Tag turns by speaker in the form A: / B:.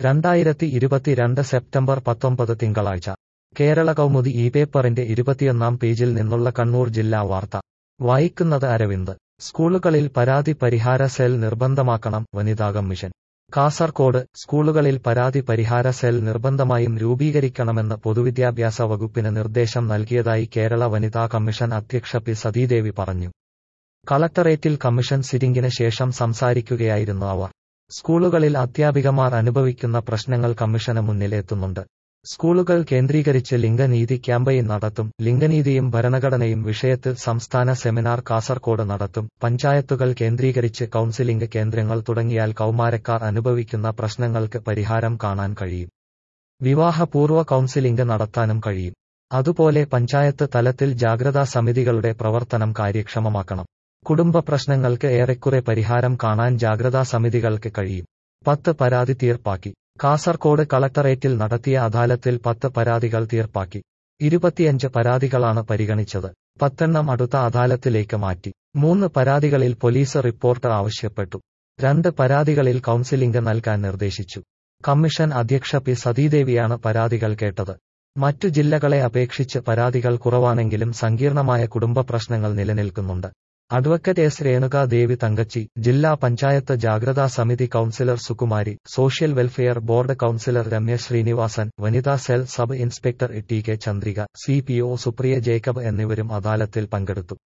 A: രണ്ടായിരത്തി ഇരുപത്തിരണ്ട് സെപ്റ്റംബർ പത്തൊമ്പത് തിങ്കളാഴ്ച കേരള കൗമുദി ഈ പേപ്പറിന്റെ ഇരുപത്തിയൊന്നാം പേജിൽ നിന്നുള്ള കണ്ണൂർ ജില്ലാ വാർത്ത വായിക്കുന്നത് അരവിന്ദ് സ്കൂളുകളിൽ പരാതി പരിഹാര സെൽ നിർബന്ധമാക്കണം വനിതാ കമ്മീഷൻ കാസർകോട് സ്കൂളുകളിൽ പരാതി പരിഹാര സെൽ നിർബന്ധമായും രൂപീകരിക്കണമെന്ന് പൊതുവിദ്യാഭ്യാസ വകുപ്പിന് നിർദ്ദേശം നൽകിയതായി കേരള വനിതാ കമ്മീഷൻ അധ്യക്ഷ പി സതീദേവി പറഞ്ഞു കളക്ടറേറ്റിൽ കമ്മീഷൻ സിറ്റിംഗിന് ശേഷം സംസാരിക്കുകയായിരുന്നു അവർ സ്കൂളുകളിൽ അധ്യാപികമാർ അനുഭവിക്കുന്ന പ്രശ്നങ്ങൾ കമ്മീഷന് മുന്നിൽ എത്തുന്നുണ്ട് സ്കൂളുകൾ കേന്ദ്രീകരിച്ച് ലിംഗനീതി ക്യാമ്പയിൻ നടത്തും ലിംഗനീതിയും ഭരണഘടനയും വിഷയത്തിൽ സംസ്ഥാന സെമിനാർ കാസർകോട് നടത്തും പഞ്ചായത്തുകൾ കേന്ദ്രീകരിച്ച് കൌൺസിലിംഗ് കേന്ദ്രങ്ങൾ തുടങ്ങിയാൽ കൌമാരക്കാർ അനുഭവിക്കുന്ന പ്രശ്നങ്ങൾക്ക് പരിഹാരം കാണാൻ കഴിയും വിവാഹപൂർവ്വ കൌൺസിലിംഗ് നടത്താനും കഴിയും അതുപോലെ പഞ്ചായത്ത് തലത്തിൽ ജാഗ്രതാ സമിതികളുടെ പ്രവർത്തനം കാര്യക്ഷമമാക്കണം കുടുംബ പ്രശ്നങ്ങൾക്ക് ഏറെക്കുറെ പരിഹാരം കാണാൻ ജാഗ്രതാ സമിതികൾക്ക് കഴിയും പത്ത് പരാതി തീർപ്പാക്കി കാസർകോട് കളക്ടറേറ്റിൽ നടത്തിയ അദാലത്തിൽ പത്ത് പരാതികൾ തീർപ്പാക്കി ഇരുപത്തിയഞ്ച് പരാതികളാണ് പരിഗണിച്ചത് പത്തെണ്ണം അടുത്ത അദാലത്തിലേക്ക് മാറ്റി മൂന്ന് പരാതികളിൽ പോലീസ് റിപ്പോർട്ട് ആവശ്യപ്പെട്ടു രണ്ട് പരാതികളിൽ കൌൺസിലിംഗ് നൽകാൻ നിർദ്ദേശിച്ചു കമ്മീഷൻ അധ്യക്ഷ പി സതീദേവിയാണ് പരാതികൾ കേട്ടത് മറ്റു ജില്ലകളെ അപേക്ഷിച്ച് പരാതികൾ കുറവാണെങ്കിലും സങ്കീർണമായ കുടുംബ പ്രശ്നങ്ങൾ നിലനിൽക്കുന്നുണ്ട് അഡ്വക്കറ്റ് എസ് രേണുക ദേവി തങ്കച്ചി ജില്ലാ പഞ്ചായത്ത് ജാഗ്രതാ സമിതി counsellor Sukumari social welfare board counsellor Ramya Srinivasan വനിതാ cell sub inspector T K Chandrika C P O Supriya Jacob എന്നിവരും അദാലത്തിൽ പങ്കെടുത്തു